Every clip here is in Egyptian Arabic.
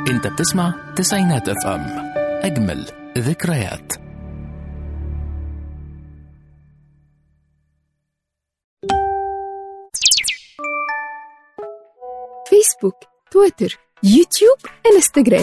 انت بتسمع تسعينات اف ام اجمل ذكريات فيسبوك تويتر يوتيوب انستجرام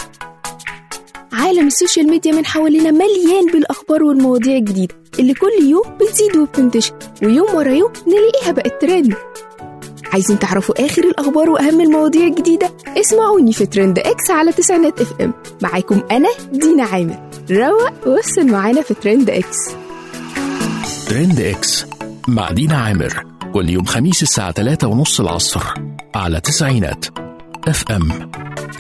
عالم السوشيال ميديا من حوالينا مليان بالأخبار والمواضيع الجديدة اللي كل يوم بتزيد وبتنتشر ويوم ورا يوم نلاقيها بقت ترند عايزين تعرفوا آخر الأخبار وأهم المواضيع الجديدة؟ اسمعوني في ترند إكس على تسعينات اف ام معاكم أنا دينا عامر روق وصل معانا في ترند إكس ترند اكس مع دينا عامر كل يوم خميس الساعة 3 ونص العصر على تسعينات اف ام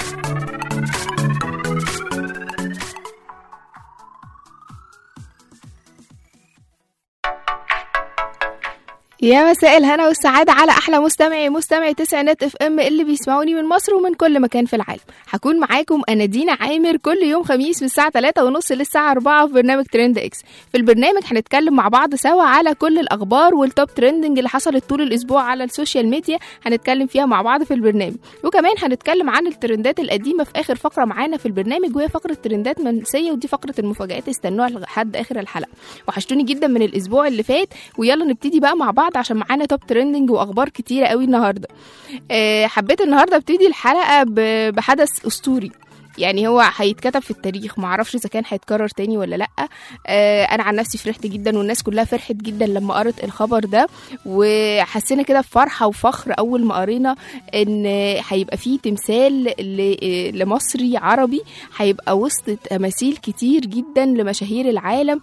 يا مساء الهنا والسعادة على أحلى مستمعي مستمعي تسعينات اف ام اللي بيسمعوني من مصر ومن كل مكان في العالم هكون معاكم أنا دينا عامر كل يوم خميس من الساعة 3 ونص للساعة 4 في برنامج ترند اكس في البرنامج هنتكلم مع بعض سوا على كل الأخبار والتوب ترندنج اللي حصلت طول الأسبوع على السوشيال ميديا هنتكلم فيها مع بعض في البرنامج وكمان هنتكلم عن الترندات القديمة في آخر فقرة معانا في البرنامج وهي فقرة ترندات منسية ودي فقرة المفاجآت استنوها لحد آخر الحلقة وحشتوني جدا من الأسبوع اللي فات ويلا نبتدي بقى مع بعض عشان معانا توب ترندنج واخبار كتيره قوي النهارده أه حبيت النهارده ابتدي الحلقه ب- بحدث اسطوري يعني هو هيتكتب في التاريخ معرفش اذا كان هيتكرر تاني ولا لا آه انا عن نفسي فرحت جدا والناس كلها فرحت جدا لما قرت الخبر ده وحسينا كده بفرحه وفخر اول ما قرينا ان هيبقى فيه تمثال ل- لمصري عربي هيبقى وسط تماثيل كتير جدا لمشاهير العالم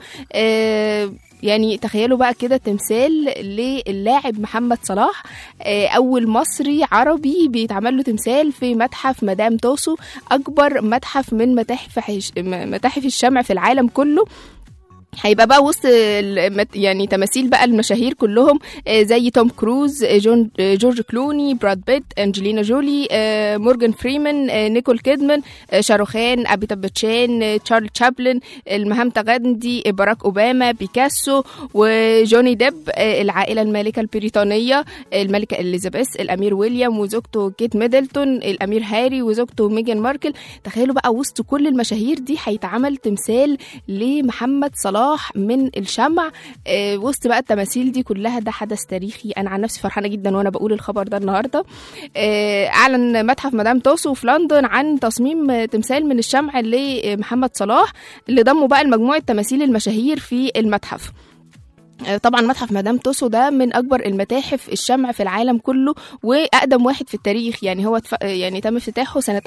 آه يعني تخيلوا بقى كده تمثال للاعب محمد صلاح آه، اول مصري عربي بيتعمل له تمثال في متحف مدام توسو اكبر متحف من متاحف حش- م- متاحف الشمع في العالم كله هيبقى بقى وسط المت- يعني تماثيل بقى المشاهير كلهم آه، زي توم كروز آه، جون آه، جورج كلوني براد بيت انجلينا جولي آه، مورجان فريمان آه، نيكول كيدمان آه، شاروخان ابيتاب باتشان آه، تشارلي تشابلن المهامتا غاندي آه، باراك اوباما بيكاسو وجوني ديب آه، العائله المالكه البريطانيه آه، الملكه اليزابيث الامير ويليام وزوجته كيت ميدلتون الامير هاري وزوجته ميجان ماركل تخيلوا بقى وسط كل المشاهير دي هيتعمل تمثال لمحمد صلاح من الشمع آه، وسط بقى التماثيل دي كلها ده حدث تاريخي انا عن نفسي فرحانه جدا وانا بقول الخبر ده النهارده آه، اعلن متحف مدام توسو في لندن عن تصميم آه، تمثال من الشمع لمحمد صلاح اللي ضموا بقى لمجموعه تماثيل المشاهير في المتحف آه، طبعا متحف مدام توسو ده من اكبر المتاحف الشمع في العالم كله واقدم واحد في التاريخ يعني هو تف... يعني تم افتتاحه سنه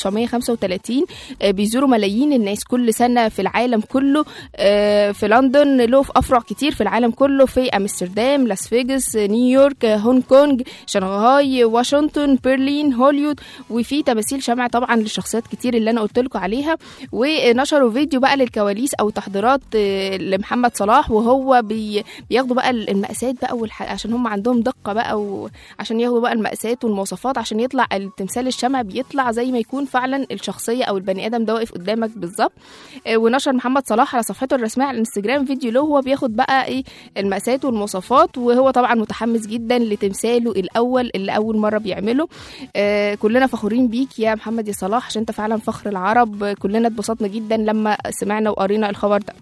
1935 آه، بيزوروا ملايين الناس كل سنه في العالم كله آه، في لندن له في افرع كتير في العالم كله في امستردام لاس فيجاس آه، نيويورك آه، هونج كونج شنغهاي واشنطن برلين هوليود وفي تماثيل شمع طبعا للشخصيات كتير اللي انا قلت لكم عليها ونشروا فيديو بقى للكواليس او تحضيرات آه، لمحمد صلاح وهو بي بياخدوا بقى المقاسات بقى والح... عشان هم عندهم دقه بقى وعشان ياخدوا بقى المقاسات والمواصفات عشان يطلع التمثال الشمع بيطلع زي ما يكون فعلا الشخصيه او البني ادم ده واقف قدامك بالظبط آه، ونشر محمد صلاح على صفحته الرسميه على الانستجرام فيديو له هو بياخد بقى ايه المقاسات والمواصفات وهو طبعا متحمس جدا لتمثاله الاول اللي اول مره بيعمله آه، كلنا فخورين بيك يا محمد يا صلاح عشان انت فعلا فخر العرب آه، كلنا اتبسطنا جدا لما سمعنا وقرينا الخبر ده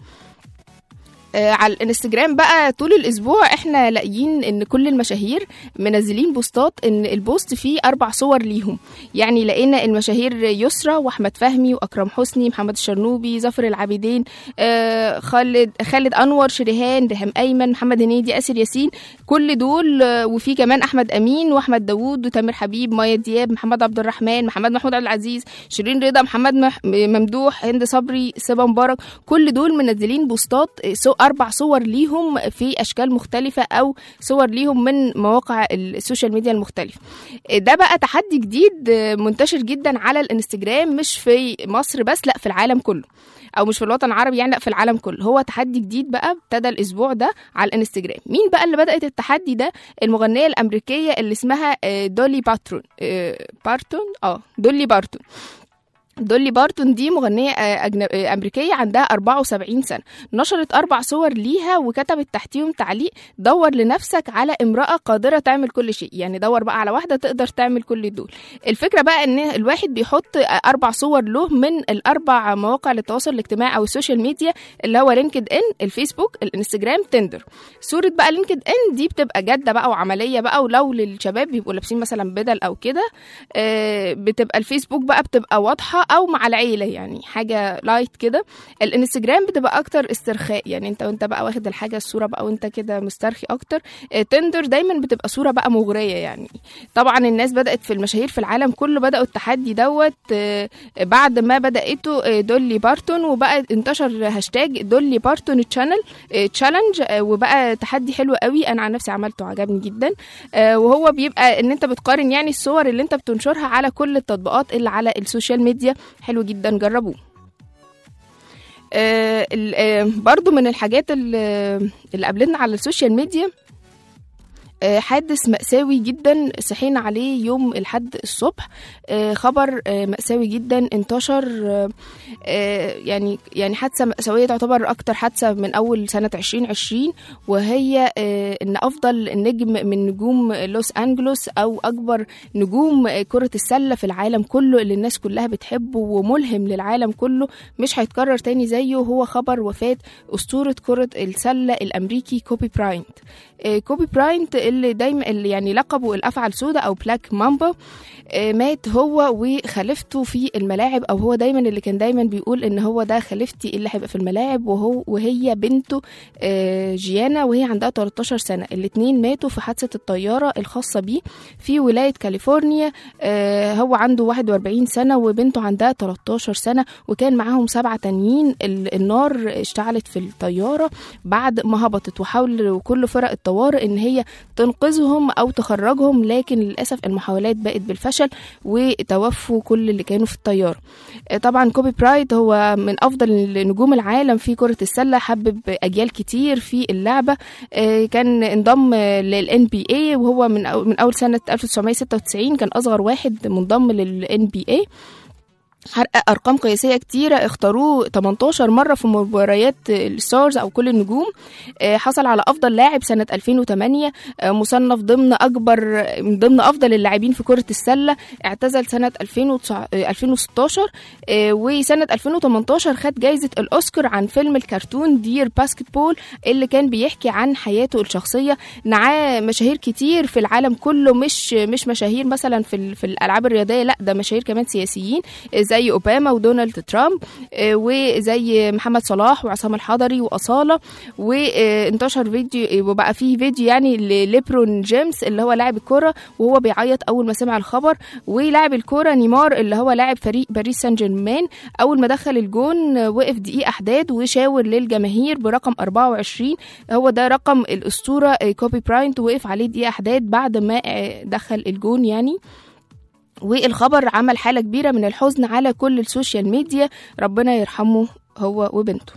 آه، على الانستجرام بقى طول الاسبوع احنا لاقيين ان كل المشاهير منزلين بوستات ان البوست فيه اربع صور ليهم يعني لقينا المشاهير يسرا واحمد فهمي واكرم حسني محمد الشرنوبي ظفر العابدين آه، خالد خالد انور شريهان ريهام ايمن محمد هنيدي اسر ياسين كل دول آه، وفي كمان احمد امين واحمد داوود وتامر حبيب مايا دياب محمد عبد الرحمن محمد محمود عبد العزيز شيرين رضا محمد مح- ممدوح هند صبري سيبا مبارك كل دول منزلين بوستات آه، سو اربع صور ليهم في اشكال مختلفه او صور ليهم من مواقع السوشيال ميديا المختلفه آه، ده بقى تحدي جديد آه، منتشر جدا على الانستجرام مش في مصر بس لا في العالم كله او مش في الوطن العربي يعني لا في العالم كله هو تحدي جديد بقى ابتدى الاسبوع ده على الانستجرام مين بقى اللي بدات التحدي ده المغنيه الامريكيه اللي اسمها آه، دولي باترون آه، بارتون اه دولي بارتون دولي بارتون دي مغنية آه، أجنب... آه، أمريكية عندها 74 سنة نشرت أربع صور ليها وكتبت تحتيهم تعليق دور لنفسك على امرأة قادرة تعمل كل شيء يعني دور بقى على واحدة تقدر تعمل كل دول الفكرة بقى إن الواحد بيحط آه، أربع صور له من الأربع مواقع للتواصل الاجتماعي أو السوشيال ميديا اللي هو لينكد إن الفيسبوك الانستجرام تندر صورة بقى لينكد إن دي بتبقى جادة بقى وعملية بقى ولو للشباب بيبقوا لابسين مثلا بدل أو كده آه، بتبقى الفيسبوك بقى بتبقى واضحة أو مع العيلة يعني حاجة لايت كده الانستجرام بتبقى أكتر استرخاء يعني أنت وأنت بقى واخد الحاجة الصورة بقى وأنت كده مسترخي أكتر آه، تندر دايما بتبقى صورة بقى مغرية يعني طبعا الناس بدأت في المشاهير في العالم كله بدأوا التحدي دوت آه، بعد ما بدأته آه، دولي بارتون وبقى انتشر هاشتاج دولي بارتون تشانل تشالنج وبقى تحدي حلو قوي انا عن نفسي عملته عجبني جدا آه، وهو بيبقى ان انت بتقارن يعني الصور اللي انت بتنشرها على كل التطبيقات اللي على السوشيال ميديا حلو جدا جربوه آه، ال- آه، برضو من الحاجات اللي اللي قابلتنا على السوشيال ميديا آه، حادث مأساوي جدا صحينا عليه يوم الحد الصبح آه، خبر آه، مأساوي جدا انتشر آه، آه، يعني يعني حادثة مأساوية تعتبر أكتر حادثة من أول سنة 2020 وهي آه، إن أفضل نجم من نجوم لوس أنجلوس أو أكبر نجوم آه، كرة السلة في العالم كله اللي الناس كلها بتحبه وملهم للعالم كله مش هيتكرر تاني زيه هو خبر وفاة أسطورة كرة السلة الأمريكي كوبي براينت آه، كوبي براينت اللي دايما اللي يعني لقبه الأفعى السوداء أو بلاك مامبا آه، مات هو وخليفته في الملاعب او هو دايما اللي كان دايما بيقول ان هو ده خليفتي اللي هيبقى في الملاعب وهو وهي بنته آه، جيانا وهي عندها 13 سنه الاثنين ماتوا في حادثه الطياره الخاصه بيه في ولايه كاليفورنيا آه، هو عنده 41 سنه وبنته عندها 13 سنه وكان معاهم سبعه تانيين ال- النار اشتعلت في الطياره بعد ما هبطت وحاول كل فرق الطوارئ ان هي تنقذهم او تخرجهم لكن للاسف المحاولات بقت بالفشل وتوفوا كل اللي كانوا في الطياره آه، طبعا كوبي برايت هو من افضل نجوم العالم في كره السله حبب اجيال كتير في اللعبه آه، كان انضم للان بي اي وهو من أو- من اول سنه 1996 كان اصغر واحد منضم للان بي اي حقق ارقام قياسيه كتيره اختاروه 18 مره في مباريات الستارز او كل النجوم آه، حصل على افضل لاعب سنه 2008 آه، مصنف ضمن اكبر من ضمن افضل اللاعبين في كره السله اعتزل سنه 2009 آه، 2016 آه، وسنه 2018 خد جائزه الاوسكار عن فيلم الكرتون دير باسكتبول اللي كان بيحكي عن حياته الشخصيه معاه مشاهير كتير في العالم كله مش مش مشاهير مثلا في ال- في الالعاب الرياضيه لا ده مشاهير كمان سياسيين آه، زي اوباما ودونالد ترامب آه، وزي محمد صلاح وعصام الحضري واصاله وانتشر فيديو آه، وبقى فيه فيديو يعني لليبرون جيمس اللي هو لاعب الكره وهو بيعيط اول ما سمع الخبر ولاعب الكره نيمار اللي هو لاعب فريق باريس سان جيرمان اول ما دخل الجون آه، وقف دقيقه احداد وشاور للجماهير برقم 24 هو ده رقم الاسطوره آه، كوبي براينت وقف عليه دقيقه احداد بعد ما آه، دخل الجون يعني والخبر عمل حالة كبيرة من الحزن على كل السوشيال ميديا ربنا يرحمه هو وبنته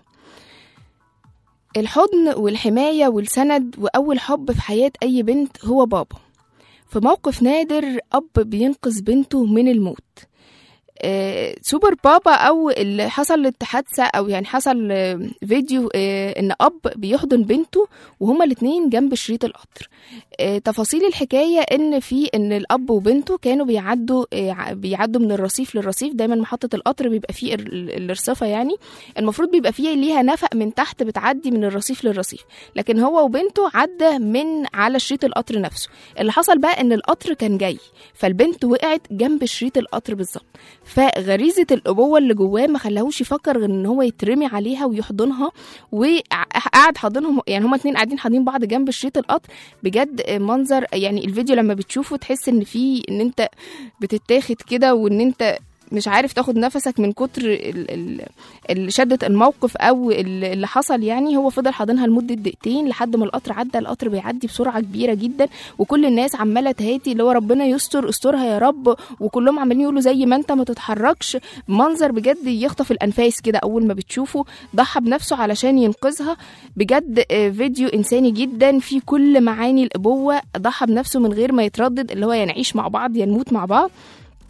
الحضن والحماية والسند وأول حب في حياة أي بنت هو بابا في موقف نادر أب بينقذ بنته من الموت آه، سوبر بابا او اللي حصل حادثه او يعني حصل آه، فيديو آه، ان اب بيحضن بنته وهما الاتنين جنب شريط القطر آه، تفاصيل الحكايه ان في ان الاب وبنته كانوا بيعدوا آه، ع- بيعدوا من الرصيف للرصيف دايما محطه القطر بيبقى فيه ال- ال- الرصيفه يعني المفروض بيبقى فيه ليها نفق من تحت بتعدي من الرصيف للرصيف لكن هو وبنته عدى من على شريط القطر نفسه اللي حصل بقى ان القطر كان جاي فالبنت وقعت جنب شريط القطر بالظبط فغريزه الابوه اللي جواه ما خلاهوش يفكر غير ان هو يترمي عليها ويحضنها وقعد حاضنهم يعني هما اتنين قاعدين حاضنين بعض جنب شريط القطر بجد منظر يعني الفيديو لما بتشوفه تحس ان في ان انت بتتاخد كده وان انت مش عارف تاخد نفسك من كتر ال- ال- ال- شدة الموقف او ال- اللي حصل يعني هو فضل حاضنها لمدة دقيقتين لحد ما القطر عدى القطر بيعدي بسرعة كبيرة جدا وكل الناس عمالة تهاتي اللي هو ربنا يستر استرها يا رب وكلهم عمالين يقولوا زي ما انت ما تتحركش منظر بجد يخطف الانفاس كده اول ما بتشوفه ضحى بنفسه علشان ينقذها بجد آه، فيديو انساني جدا فيه كل معاني الابوه ضحى بنفسه من غير ما يتردد اللي هو يا نعيش مع بعض يا نموت مع بعض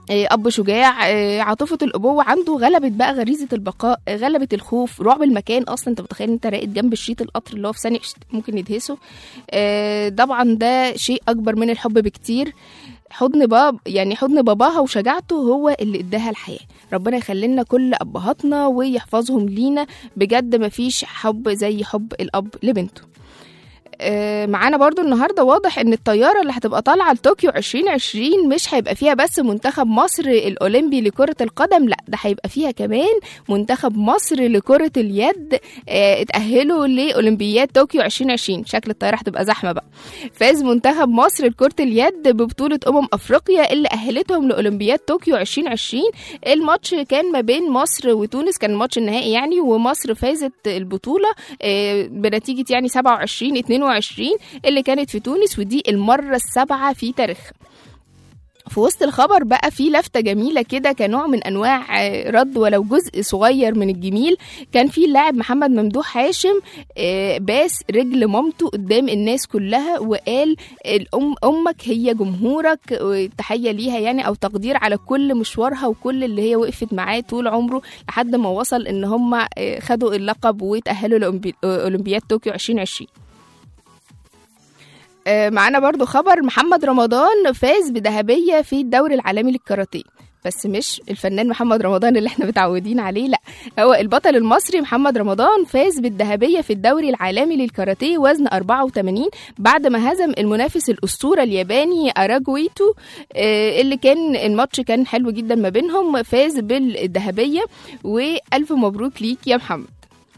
آه، اب شجاع آه، عاطفه الابوه عنده غلبت بقى غريزه البقاء آه، غلبت الخوف رعب المكان اصلا انت متخيل انت راقد جنب شريط القطر اللي هو في ثانيه شت- ممكن يدهسه آه، طبعا ده شيء اكبر من الحب بكتير حضن باب يعني حضن باباها وشجاعته هو اللي اداها الحياه ربنا يخلي لنا كل ابهاتنا ويحفظهم لينا بجد مفيش حب زي حب الاب لبنته آه، معانا برضو النهارده واضح ان الطياره اللي هتبقى طالعه لطوكيو 2020 مش هيبقى فيها بس منتخب مصر الاولمبي لكره القدم لا ده هيبقى فيها كمان منتخب مصر لكره اليد آه، اتاهلوا لاولمبياد طوكيو 2020 شكل الطياره هتبقى زحمه بقى فاز منتخب مصر لكره اليد ببطوله امم افريقيا اللي اهلتهم لاولمبياد طوكيو 2020 الماتش كان ما بين مصر وتونس كان الماتش النهائي يعني ومصر فازت البطوله آه، بنتيجه يعني 27 22 اللي كانت في تونس ودي المره السابعه في تاريخها في وسط الخبر بقى في لفتة جميلة كده كنوع من أنواع آه، رد ولو جزء صغير من الجميل كان في اللاعب محمد ممدوح هاشم آه، باس رجل مامته قدام الناس كلها وقال الأم أمك هي جمهورك وتحية ليها يعني أو تقدير على كل مشوارها وكل اللي هي وقفت معاه طول عمره لحد ما وصل إن هم آه، خدوا اللقب وتأهلوا لأولمبياد طوكيو 2020 آه، معانا برضو خبر محمد رمضان فاز بذهبية في الدوري العالمي للكاراتيه بس مش الفنان محمد رمضان اللي احنا متعودين عليه لا هو البطل المصري محمد رمضان فاز بالذهبية في الدوري العالمي للكاراتيه وزن 84 بعد ما هزم المنافس الأسطورة الياباني أراجويتو آه، اللي كان الماتش كان حلو جدا ما بينهم فاز بالذهبية وألف مبروك ليك يا محمد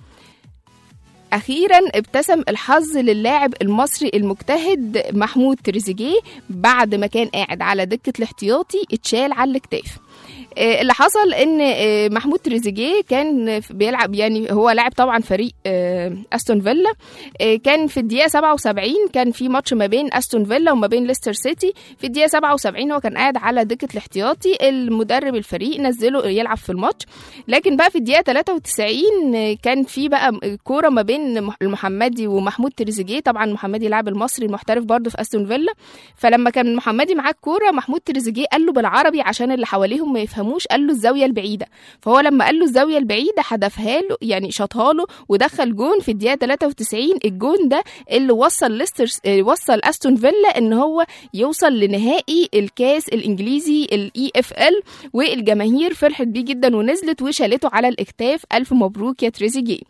اخيرا ابتسم الحظ للاعب المصري المجتهد محمود تريزيجيه بعد ما كان قاعد على دكه الاحتياطي اتشال على الاكتاف آه، اللي حصل ان آه، محمود تريزيجيه كان بيلعب يعني هو لاعب طبعا فريق آه، استون فيلا آه، كان في الدقيقه 77 كان في ماتش ما بين استون فيلا وما بين ليستر سيتي في الدقيقه 77 هو كان قاعد على دكه الاحتياطي المدرب الفريق نزله يلعب في الماتش لكن بقى في الدقيقه 93 كان في بقى كوره ما بين مح- المحمدي ومحمود تريزيجيه طبعا محمدي اللاعب المصري المحترف برضه في استون فيلا فلما كان محمدي معاه الكوره محمود تريزيجيه قال له بالعربي عشان اللي حواليهم ما يفهموش قال له الزاويه البعيده فهو لما قال له الزاويه البعيده حدفها له يعني شاطها له ودخل جون في الدقيقه 93 الجون ده اللي وصل ليستر آه، وصل استون فيلا ان هو يوصل لنهائي الكاس الانجليزي الاي اف ال والجماهير فرحت بيه جدا ونزلت وشالته على الاكتاف الف مبروك يا تريزيجيه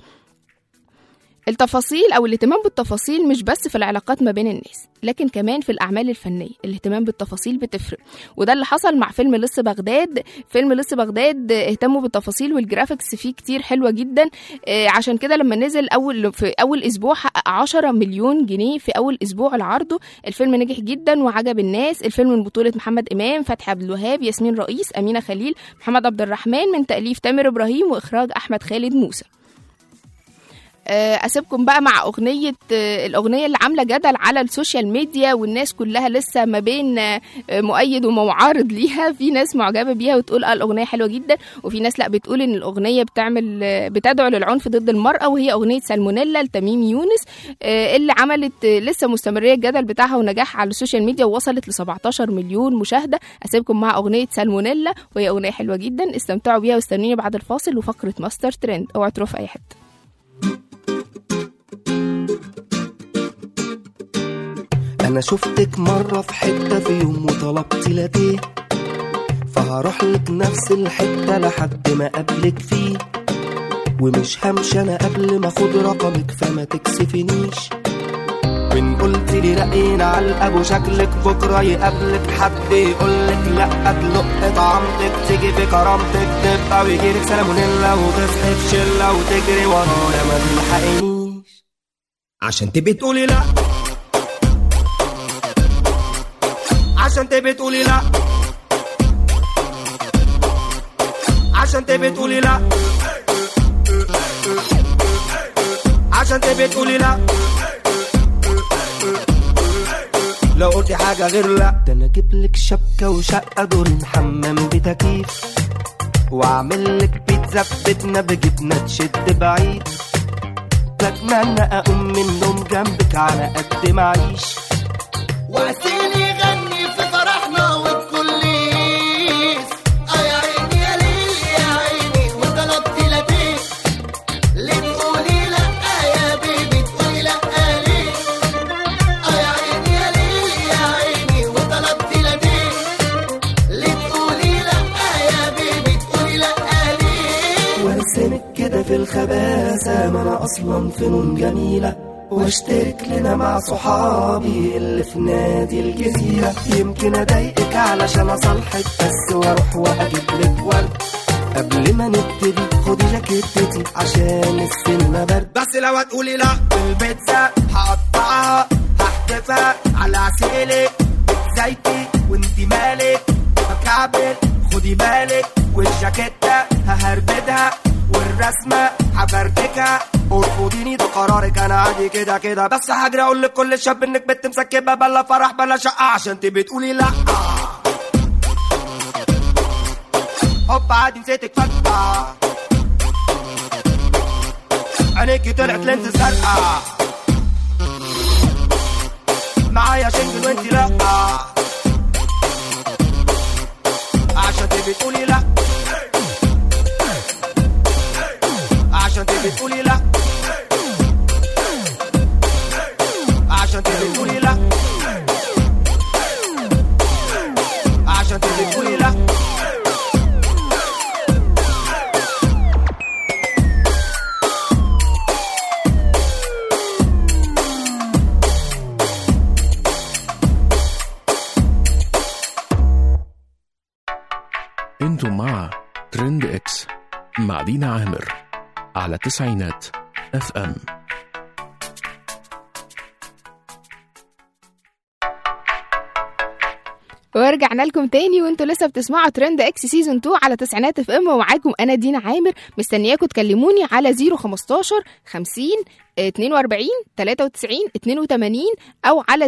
التفاصيل او الاهتمام بالتفاصيل مش بس في العلاقات ما بين الناس لكن كمان في الاعمال الفنيه الاهتمام بالتفاصيل بتفرق وده اللي حصل مع فيلم لص بغداد فيلم لص بغداد اهتموا بالتفاصيل والجرافيكس فيه كتير حلوه جدا آه، عشان كده لما نزل اول في اول اسبوع حقق 10 مليون جنيه في اول اسبوع لعرضه الفيلم نجح جدا وعجب الناس الفيلم من بطوله محمد امام فتحي عبد الوهاب ياسمين رئيس امينه خليل محمد عبد الرحمن من تاليف تامر ابراهيم واخراج احمد خالد موسى آه، اسيبكم بقى مع اغنيه آه، الاغنيه اللي عامله جدل على السوشيال ميديا والناس كلها لسه ما بين آه، مؤيد ومعارض ليها في ناس معجبه بيها وتقول اه الاغنيه حلوه جدا وفي ناس لا بتقول ان الاغنيه بتعمل آه، بتدعو للعنف ضد المراه وهي اغنيه سالمونيلا لتميم يونس آه، اللي عملت آه، لسه مستمريه الجدل بتاعها ونجاح على السوشيال ميديا ووصلت ل 17 مليون مشاهده اسيبكم مع اغنيه سالمونيلا وهي اغنيه حلوه جدا استمتعوا بيها واستنوني بعد الفاصل وفقره ماستر ترند اوعى تروحوا في اي حته انا شفتك مرة في حتة في يوم وطلبت لاتيه فهروح لك نفس الحتة لحد ما اقابلك فيه ومش همشي انا قبل ما اخد رقمك فما تكسفنيش وان قلت لي رأينا على الاب وشكلك بكرة يقابلك حد يقولك لا تلق طعمتك تيجي في كرامتك تبقى ويجيلك سلامونيلا وتصحي في شلة وتجري ورايا ما تلحقنيش عشان تبقي تقولي لا عشان تبقي تقولي لا عشان تبقي تقولي لا عشان تبقي تقولي لا لو قلتي حاجة غير لا ده انا اجيب لك شبكة وشقة دورين حمام بتكييف واعمل لك بيتزا ببيتنا بجبنة تشد بعيد بتمنى اقوم من النوم جنبك على قد ما اعيش واسيني غني في فرحنا وبكل خباثة ما أنا أصلا فنون جميلة واشترك لنا مع صحابي اللي في نادي الجزيرة يمكن أضايقك علشان أصالحك بس وأروح وأجيب لك ورد قبل ما نبتدي خدي جاكيتتي عشان السينما برد بس لو هتقولي لا البيتزا هقطعها هحدفها على عسيلك زيتي وانتي مالك بكعبل خدي بالك والجاكيتة ههربدها والرسمة هفرتكها ارفضيني ده قرارك انا عادي كده كده بس هجري اقول لكل شاب انك بنت مسكبه بلا فرح بلا شقه عشان انت بتقولي لا هوب عادي نسيتك فجأة عينيكي طلعت لينز زرقاء معايا شنجن وانتي لا عشان انت بتقولي لا عشان انت بتقولي لا عشان انت بتقولي لا عشان انت بتقولي لا انتم مع ترند اكس مع دينا عامر على تسعينات اف ام ورجعنا لكم تاني وانتوا لسه بتسمعوا ترند اكس سيزون 2 على تسعينات اف ام ومعاكم انا دينا عامر مستنياكم تكلموني على 015 50 42 93 82 او على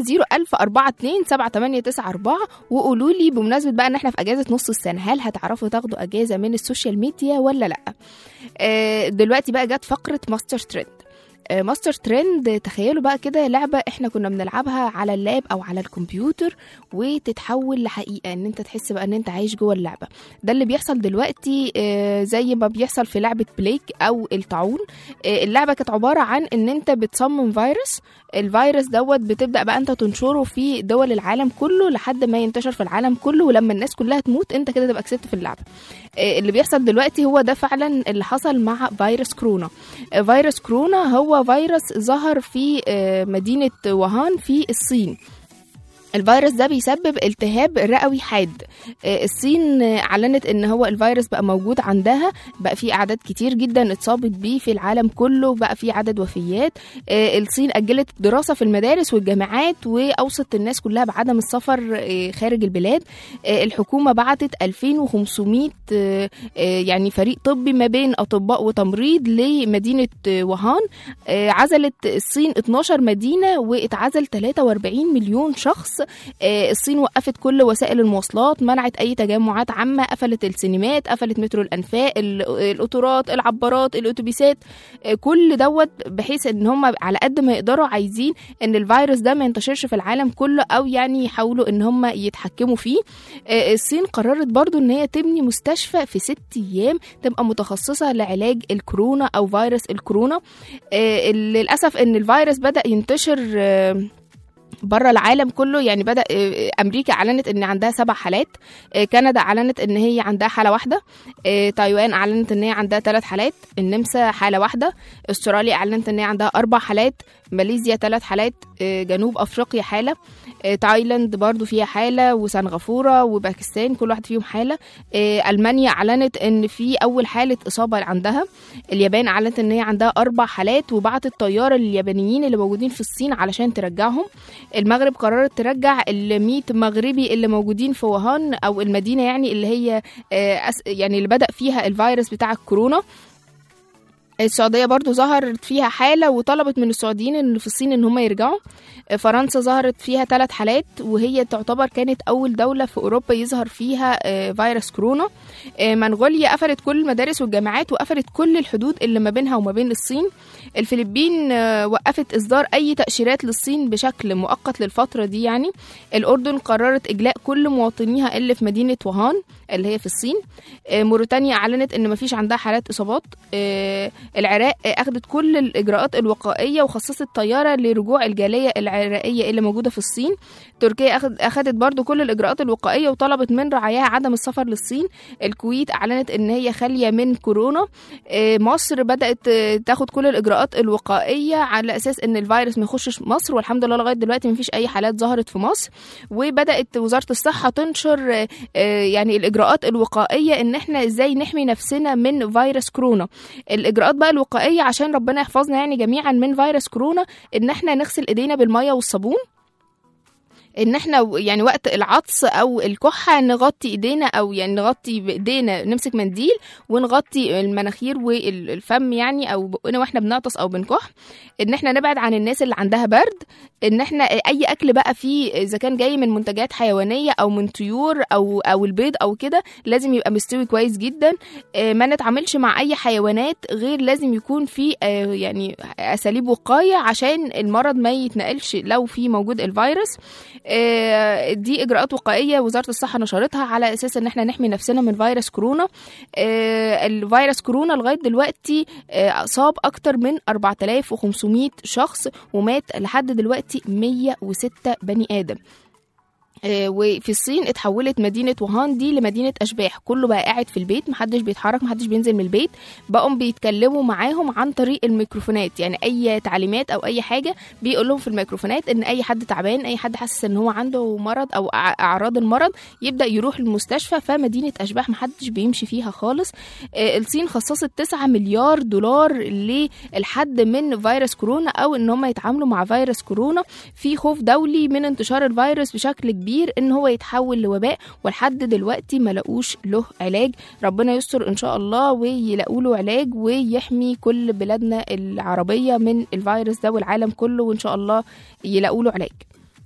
01042 7894 وقولوا لي بمناسبه بقى ان احنا في اجازه نص السنه هل هتعرفوا تاخدوا اجازه من السوشيال ميديا ولا لا آه، دلوقتي بقى جت فقره ماستر ترند آه، ماستر ترند تخيلوا بقى كده لعبة احنا كنا بنلعبها على اللاب او على الكمبيوتر وتتحول لحقيقة ان انت تحس بقى ان انت عايش جوه اللعبة ده اللي بيحصل دلوقتي آه، زي ما بيحصل في لعبة بليك او الطاعون آه، اللعبة كانت عبارة عن ان انت بتصمم فيروس الفيروس دوت بتبدأ بقى انت تنشره في دول العالم كله لحد ما ينتشر في العالم كله ولما الناس كلها تموت انت كده تبقى كسبت في اللعبة آه، اللي بيحصل دلوقتي هو ده فعلا اللي حصل مع فيروس كورونا آه، فيروس كورونا هو فيروس ظهر في آه، مدينة ووهان في الصين الفيروس ده بيسبب التهاب رئوي حاد آه، الصين آه، اعلنت ان هو الفيروس بقى موجود عندها بقى في اعداد كتير جدا اتصابت بيه في العالم كله بقى في عدد وفيات آه، الصين اجلت الدراسه في المدارس والجامعات واوصت الناس كلها بعدم السفر آه، خارج البلاد آه، الحكومه بعتت 2500 آه، آه، يعني فريق طبي ما بين اطباء وتمريض لمدينه آه، ووهان آه، عزلت الصين 12 مدينه واتعزل 43 مليون شخص آه، الصين وقفت كل وسائل المواصلات منعت اي تجمعات عامه قفلت السينمات قفلت مترو الانفاق ال- القطارات العبارات الاتوبيسات آه، كل دوت بحيث ان هم على قد ما يقدروا عايزين ان الفيروس ده ما ينتشرش في العالم كله او يعني يحاولوا ان هم يتحكموا فيه آه، الصين قررت برضو ان هي تبني مستشفى في ست ايام تبقى متخصصه لعلاج الكورونا او فيروس الكورونا آه، للاسف ان الفيروس بدا ينتشر آه، بره العالم كله يعني بدا آه، امريكا اعلنت ان عندها سبع حالات آه، كندا اعلنت ان هي عندها حاله واحده آه، تايوان اعلنت ان هي عندها ثلاث حالات النمسا حاله واحده استراليا اعلنت ان هي عندها اربع حالات ماليزيا ثلاث حالات آه، جنوب افريقيا حاله آه، تايلاند برضو فيها حاله وسنغافوره وباكستان كل واحد فيهم حاله آه، المانيا اعلنت ان في اول حاله اصابه عندها اليابان اعلنت ان هي عندها اربع حالات وبعتت طياره لليابانيين اللي موجودين في الصين علشان ترجعهم المغرب قررت ترجع ال 100 مغربي اللي موجودين في ووهان او المدينه يعني اللي هي آه، أس- يعني اللي بدا فيها الفيروس بتاع الكورونا السعودية برضو ظهرت فيها حالة وطلبت من السعوديين اللي في الصين ان هم يرجعوا فرنسا ظهرت فيها ثلاث حالات وهي تعتبر كانت أول دولة في أوروبا يظهر فيها آه، فيروس كورونا آه، منغوليا قفلت كل المدارس والجامعات وقفلت كل الحدود اللي ما بينها وما بين الصين الفلبين آه، وقفت إصدار أي تأشيرات للصين بشكل مؤقت للفترة دي يعني الأردن قررت إجلاء كل مواطنيها اللي في مدينة ووهان اللي هي في الصين آه، موريتانيا أعلنت إن مفيش عندها حالات إصابات آه، العراق اخذت كل الاجراءات الوقائيه وخصصت طياره لرجوع الجاليه العراقيه اللي موجوده في الصين تركيا أخذ اخذت برضو كل الاجراءات الوقائيه وطلبت من رعاياها عدم السفر للصين الكويت اعلنت ان هي خاليه من كورونا آه، مصر بدات آه، تاخد كل الاجراءات الوقائيه على اساس ان الفيروس ما يخشش مصر والحمد لله لغايه دلوقتي ما فيش اي حالات ظهرت في مصر وبدات وزاره الصحه تنشر آه، آه، يعني الاجراءات الوقائيه ان احنا ازاي نحمي نفسنا من فيروس كورونا الاجراءات بقى الوقائيه عشان ربنا يحفظنا يعني جميعا من فيروس كورونا ان احنا نغسل ايدينا بالميه والصابون ان احنا و- يعني وقت العطس او الكحه نغطي ايدينا او يعني نغطي بايدينا نمسك منديل ونغطي المناخير والفم يعني او بقنا واحنا بنعطس او بنكح ان احنا نبعد عن الناس اللي عندها برد ان احنا اي اكل بقى فيه اذا كان جاي من منتجات حيوانيه او من طيور او او البيض او كده لازم يبقى مستوي كويس جدا آه، ما نتعاملش مع اي حيوانات غير لازم يكون في آه، يعني اساليب وقايه عشان المرض ما يتنقلش لو في موجود الفيروس آه، دي اجراءات وقائيه وزاره الصحه نشرتها على اساس ان احنا نحمي نفسنا من فيروس كورونا آه، الفيروس كورونا لغايه دلوقتي آه، اصاب اكتر من 4500 شخص ومات لحد دلوقتي 106 بني ادم آه، وفي الصين اتحولت مدينة ووهان دي لمدينة أشباح كله بقى قاعد في البيت محدش بيتحرك محدش بينزل من البيت بقوا بيتكلموا معاهم عن طريق الميكروفونات يعني أي تعليمات أو أي حاجة بيقول لهم في الميكروفونات إن أي حد تعبان أي حد حاسس إن هو عنده مرض أو أع- أعراض المرض يبدأ يروح المستشفى فمدينة أشباح محدش بيمشي فيها خالص آه، الصين خصصت 9 مليار دولار للحد من فيروس كورونا أو إن هم يتعاملوا مع فيروس كورونا في خوف دولي من انتشار الفيروس بشكل كبير ان هو يتحول لوباء ولحد دلوقتي ما لقوش له علاج ربنا يستر ان شاء الله ويلاقوا له علاج ويحمي كل بلادنا العربيه من الفيروس ده والعالم كله وان شاء الله يلاقوا له علاج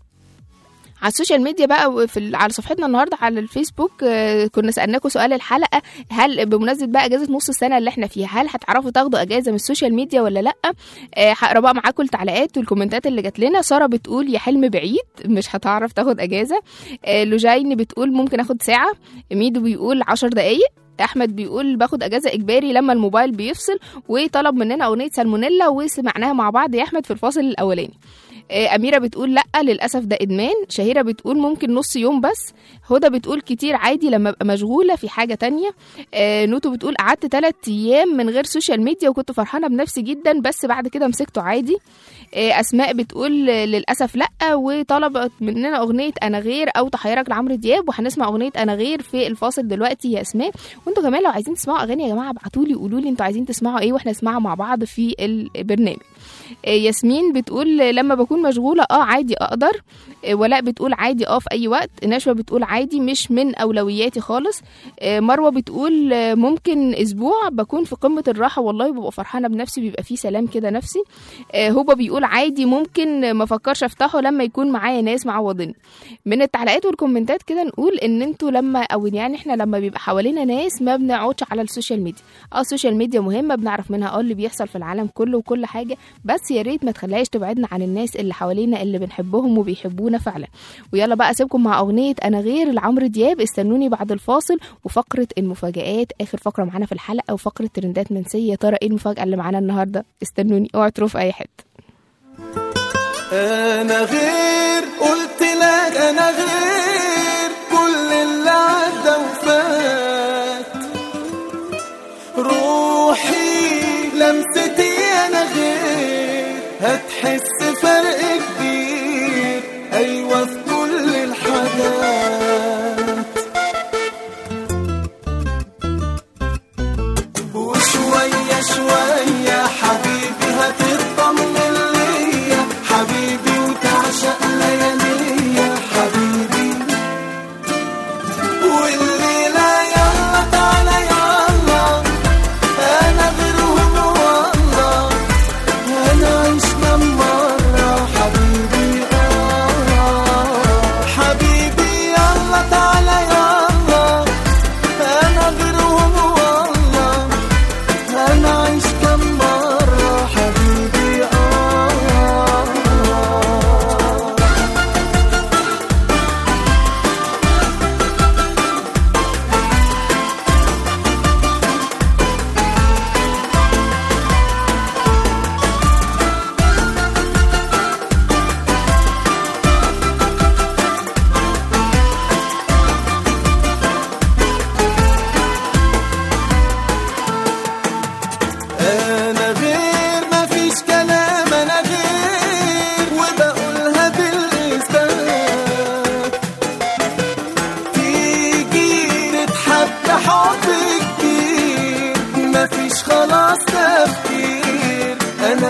على السوشيال ميديا بقى وفي ال- على صفحتنا النهارده على الفيسبوك آه، كنا سالناكم سؤال الحلقه هل بمناسبه بقى اجازه نص السنه اللي احنا فيها هل هتعرفوا تاخدوا اجازه من السوشيال ميديا ولا لا آه، هقرا بقى معاكم التعليقات والكومنتات اللي جات لنا ساره بتقول يا حلم بعيد مش هتعرف تاخد اجازه آه، لوجين بتقول ممكن اخد ساعه ميدو بيقول عشر دقايق احمد بيقول باخد اجازه اجباري لما الموبايل بيفصل وطلب مننا اغنيه سالمونيلا وسمعناها مع بعض يا احمد في الفاصل الاولاني آه، أميرة بتقول لأ للأسف ده إدمان شهيرة بتقول ممكن نص يوم بس هدى بتقول كتير عادي لما أبقى مشغولة في حاجة تانية آه، نوتو بتقول قعدت تلات أيام من غير سوشيال ميديا وكنت فرحانة بنفسي جدا بس بعد كده مسكته عادي آه، أسماء بتقول آه، للأسف لأ وطلبت مننا أغنية أنا غير أو تحيرك لعمرو دياب وهنسمع أغنية أنا غير في الفاصل دلوقتي يا أسماء وانتوا كمان لو عايزين تسمعوا أغاني يا جماعة ابعتوا لي قولوا لي انتوا عايزين تسمعوا إيه واحنا نسمعها مع بعض في البرنامج آه، ياسمين بتقول لما بكون مشغولة اه عادي اقدر آه، ولاء بتقول عادي اه في اي وقت نشوى بتقول عادي مش من اولوياتي خالص آه، مروة بتقول آه، ممكن اسبوع بكون في قمة الراحة والله ببقى فرحانة بنفسي بيبقى فيه سلام كده نفسي آه، هوبا بيقول عادي ممكن ما افكرش افتحه لما يكون معايا ناس معوضين من التعليقات والكومنتات كده نقول ان انتوا لما او يعني احنا لما بيبقى حوالينا ناس ما بنقعدش على السوشيال ميديا اه السوشيال ميديا مهمة بنعرف منها اه اللي بيحصل في العالم كله وكل حاجة بس يا ريت ما تخليهاش تبعدنا عن الناس اللي حوالينا اللي بنحبهم وبيحبونا فعلا ويلا بقى اسيبكم مع اغنيه انا غير لعمرو دياب استنوني بعد الفاصل وفقره المفاجآت اخر فقره معانا في الحلقه وفقره ترندات منسيه يا ترى ايه المفاجاه اللي معانا النهارده استنوني اوعوا تروحوا في اي حته انا غير قلت لك انا غير كل اللي عدى وفات روحي لمستي انا غير هتحس فرق كبير ايوه في كل الحاجات وشوية شوية حبيبي هتطمن ليا حبيبي وتعشق لياليا حبيبي والليلة يلا تعالى يلا أنا غيرهم والله أنا عشنا مرة حبيبي آه حبيبي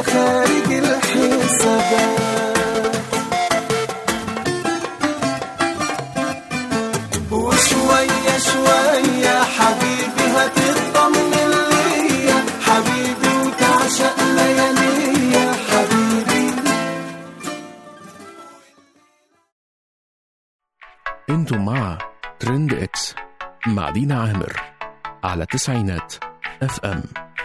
خارج الحسابات وشوية شوية حبيبي هتطمن ليا حبيبي وتعشق لياليا حبيبي انتم مع ترند اكس مع دينا عامر على تسعينات اف ام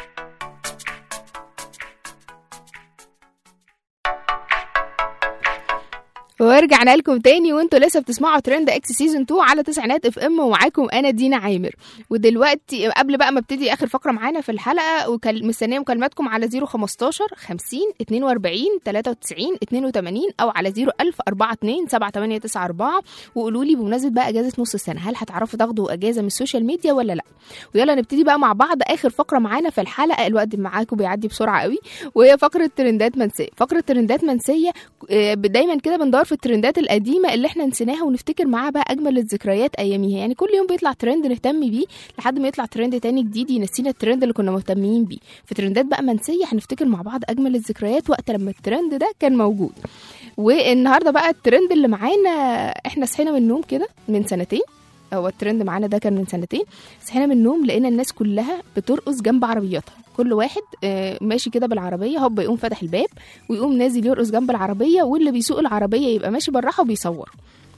ورجعنا لكم تاني وانتوا لسه بتسمعوا ترند اكس سيزون 2 على تسعينات اف ام ومعاكم انا دينا عامر ودلوقتي قبل بقى ما ابتدي اخر فقره معانا في الحلقه وكل- مستنيه مكالماتكم على 015 50 42 93 82 او على 01000 42 7894 وقولوا لي بمناسبه بقى اجازه نص السنه هل هتعرفوا تاخدوا اجازه من السوشيال ميديا ولا لا ويلا نبتدي بقى مع بعض اخر فقره معانا في الحلقه الوقت معاكم بيعدي بسرعه قوي وهي فقره ترندات منسيه فقره ترندات منسيه آه، دايما كده بندور في الترندات القديمه اللي احنا نسيناها ونفتكر معاها بقى اجمل الذكريات اياميها يعني كل يوم بيطلع ترند نهتم بيه لحد ما يطلع ترند تاني جديد ينسينا الترند اللي كنا مهتمين بيه في ترندات بقى منسيه هنفتكر مع بعض اجمل الذكريات وقت لما الترند ده كان موجود والنهارده بقى الترند اللي معانا احنا صحينا من النوم كده من سنتين هو الترند معانا ده كان من سنتين صحينا من النوم لقينا الناس كلها بترقص جنب عربياتها كل واحد آه، ماشي كده بالعربيه هوب يقوم فاتح الباب ويقوم نازل يرقص جنب العربيه واللي بيسوق العربيه يبقى ماشي بالراحه وبيصور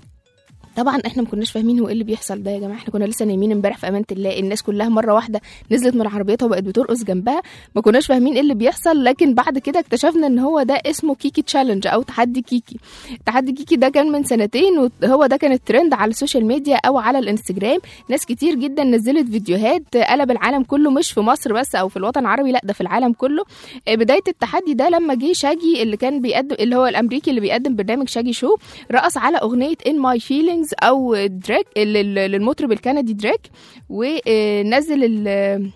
طبعا احنا ما كناش فاهمين هو ايه اللي بيحصل ده يا جماعه احنا كنا لسه نايمين امبارح في امانه الله الناس كلها مره واحده نزلت من عربيتها وبقت بترقص جنبها ما كناش فاهمين ايه اللي بيحصل لكن بعد كده اكتشفنا ان هو ده اسمه كيكي تشالنج او تحدي كيكي تحدي كيكي ده كان من سنتين وهو ده كان الترند على السوشيال ميديا او على الانستجرام ناس كتير جدا نزلت فيديوهات قلب العالم كله مش في مصر بس او في الوطن العربي لا ده في العالم كله آه، بدايه التحدي ده لما جه شاجي اللي كان بيقدم اللي هو الامريكي اللي بيقدم برنامج شاجي شو رقص على اغنيه ان ماي فيلينجز او دريك لل- للمطرب الكندي دريك ونزل ال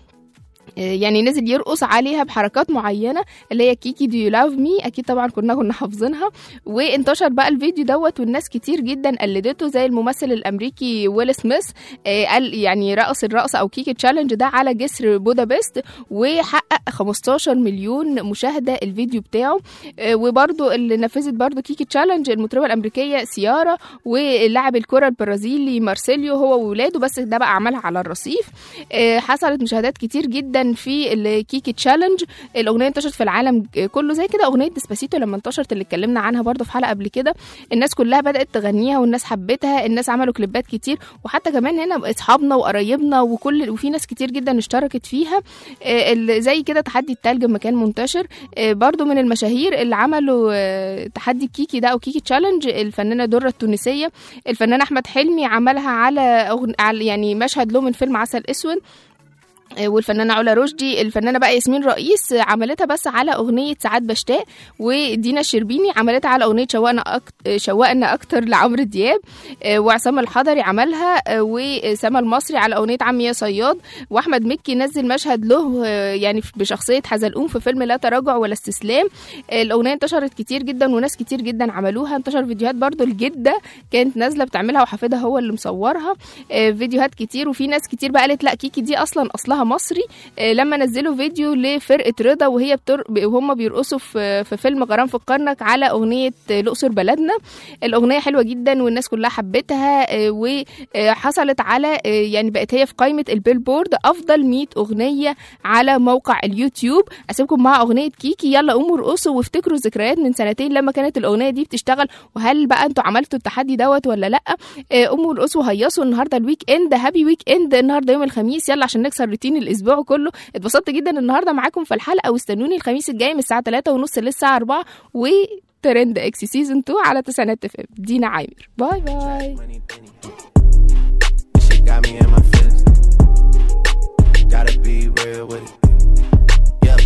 يعني نزل يرقص عليها بحركات معينه اللي هي كيكي دو يو لاف مي اكيد طبعا كنا كنا حافظينها وانتشر بقى الفيديو دوت والناس كتير جدا قلدته زي الممثل الامريكي ويل سميث آه، قال يعني رقص الرقصه او كيكي تشالنج ده على جسر بودابست وحقق 15 مليون مشاهده الفيديو بتاعه آه، وبرده اللي نفذت برده كيكي تشالنج المطربه الامريكيه سيارا ولاعب الكره البرازيلي مارسيليو هو وولاده بس ده بقى عملها على الرصيف آه، حصلت مشاهدات كتير جدا في الكيكي تشالنج الاغنيه انتشرت في العالم كله زي كده اغنيه ديسباسيتو لما انتشرت اللي اتكلمنا عنها برضو في حلقه قبل كده الناس كلها بدات تغنيها والناس حبتها الناس عملوا كليبات كتير وحتى كمان هنا اصحابنا وقرايبنا وكل وفي ناس كتير جدا اشتركت فيها آه، ال- زي كده تحدي التلج لما كان منتشر آه، برضو من المشاهير اللي عملوا آه، تحدي الكيكي ده او كيكي تشالنج الفنانه دره التونسيه الفنان احمد حلمي عملها على, أغن... على يعني مشهد له من فيلم عسل اسود آه، والفنانه علا رشدي الفنانه بقى ياسمين رئيس آه، عملتها بس على اغنيه ساعات بشتاق ودينا الشربيني عملتها على اغنيه شوقنا أكتر شوقنا اكتر لعمرو دياب آه، وعصام الحضري عملها آه، وسما المصري على اغنيه عمي يا صياد واحمد مكي نزل مشهد له آه، يعني بشخصيه حزلقوم في فيلم لا تراجع ولا استسلام آه، الاغنيه انتشرت كتير جدا وناس كتير جدا عملوها انتشر فيديوهات برضو الجده كانت نازله بتعملها وحفيدها هو اللي مصورها آه، فيديوهات كتير وفي ناس كتير بقى قالت لا كيكي دي اصلا اصلها مصري آه، لما نزلوا فيديو لفرقه رضا وهي بتر... وهم بيرقصوا في في فيلم غرام في الكرنك على اغنيه آه، الاقصر بلدنا الاغنيه حلوه جدا والناس كلها حبتها آه، وحصلت على آه، يعني بقت هي في قائمه البيلبورد افضل 100 اغنيه على موقع اليوتيوب اسيبكم مع اغنيه كيكي يلا قوموا ارقصوا وافتكروا ذكريات من سنتين لما كانت الاغنيه دي بتشتغل وهل بقى انتوا عملتوا التحدي دوت ولا لا آه، قوموا ارقصوا هيصوا النهارده الويك اند هابي ويك اند النهارده يوم الخميس يلا عشان نكسر روتين الاسبوع كله اتبسطت جدا النهارده معاكم في الحلقه واستنوني الخميس الجاي من الساعه 3 ونص للساعه 4 وترند اكس سيزون 2 على تسعينات اف ام دينا عامر باي باي This shit got me in my feelings. Gotta be real with it. Yeah.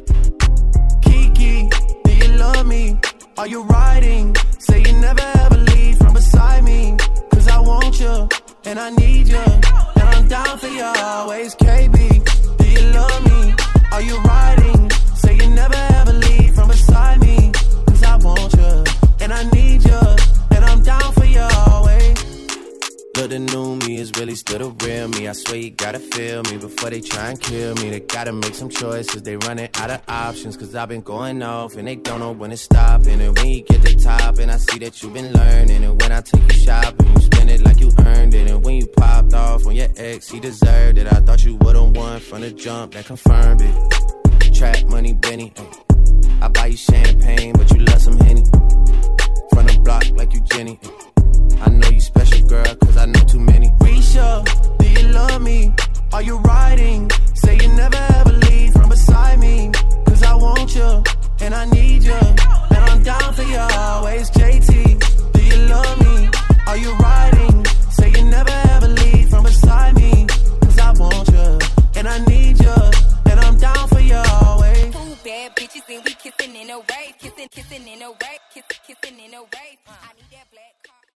Kiki, do you love me? Are you riding? Say you never ever leave from beside me. Cause I want you and I need you. And I'm down for you always, KB. Do you love me? Are you riding? Say you never ever leave from beside me. Cause I want you and I need you. And I'm down for you always. Look, the new me is really still the real me. I swear you gotta feel me before they try and kill me. They gotta make some choices. They running out of options. Cause I've been going off and they don't know when to stop. And when you get the top, and I see that you've been learning. And when I take you shopping, you spend it like you earned it. And when you popped off on your ex, he deserved it. I thought you would've won from the jump that confirmed it. Trap money, Benny. ayy. I buy you champagne, but you love some Henny. From the block like you Jenny. ayy. I know you special, girl, cause I know too many. Risha, do you love me? Are you riding? Say you never ever leave from beside me. Cause I want you, and I need you. And I'm down for you always, JT. Do you love me? Are you riding? Say you never ever leave from beside me. Cause I want you, and I need you. And I'm down for you always. Two bad bitches and we kissing in a wave, kissing, kissing in a wave, kissing, kissing in a wave. I need that black car.